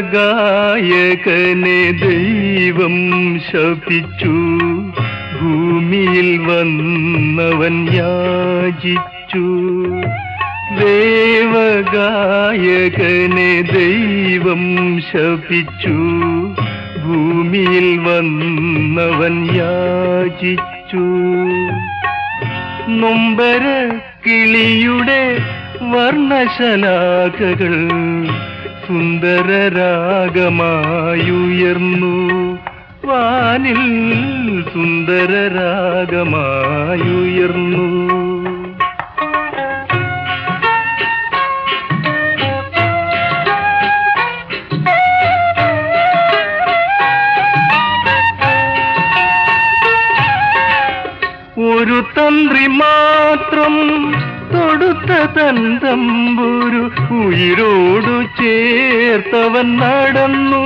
ദേവഗായകനെ ദൈവം ശപിച്ചു ഭൂമിയിൽ വന്നവൻ യാചിച്ചു ദേവഗായകനെ ദൈവം ശപിച്ചു ഭൂമിയിൽ വന്നവൻ യാചിച്ചു നൊമ്പര കിളിയുടെ വർണ്ണശലാഖകൾ സുന്ദരരാഗമായുയർന്നു വാനിൽ സുന്ദരരാഗമായുയർന്നു ഒരു തന്ത്രി മാത്രം തൊടുത്ത തന്തമ്പുരു ഉയിരോടു ചേർത്തവൻ നടന്നു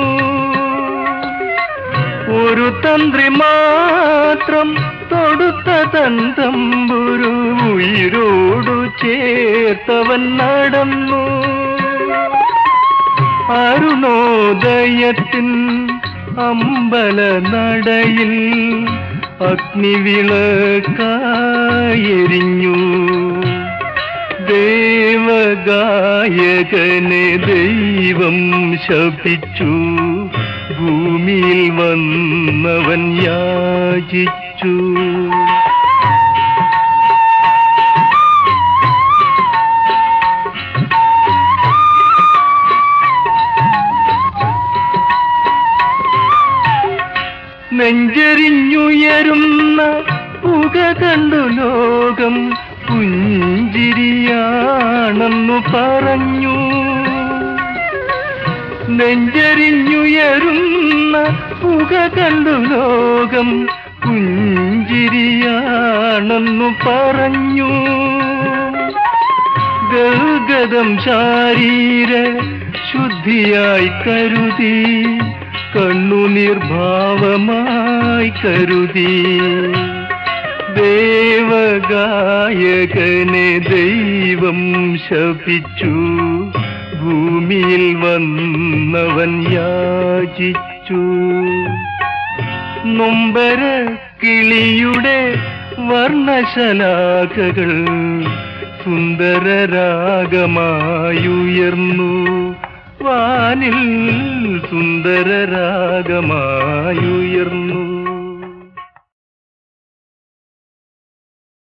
ഒരു തന്ത്രി മാത്രം തൊടുത്ത തന്തമ്പുരു ഉയിരോടു ചേർത്തവൻ നടന്നു അരുണോദയത്തിൻ അമ്പല നടയിൽ അഗ്നിവിളക്കായെരിഞ്ഞു ദേവഗായകനെ ദൈവം ശപിച്ചു ഭൂമിയിൽ വന്നവൻ യാചിച്ചു നെഞ്ചെരിഞ്ഞുയരുന്ന പുക കണ്ടു ലോകം പുഞ്ചിരിയാണെന്നു പറഞ്ഞു നെഞ്ചെരിഞ്ഞുയരുന്ന പുക കണ്ടു ലോകം പുഞ്ചിരിയാണെന്നു പറഞ്ഞു ഗൽഗതം ശാരീര ശുദ്ധിയായി കരുതി കണ്ണുനിർഭാവമായി കരുതി ദേവഗായകനെ ദൈവം ശപിച്ചു ഭൂമിയിൽ വന്നവൻ യാചിച്ചു നൊമ്പര കിളിയുടെ വർണ്ണശലാഖകൾ സുന്ദരരാഗമായുയർന്നു വാനിൽ സുന്ദരരാഗമായുയർന്നു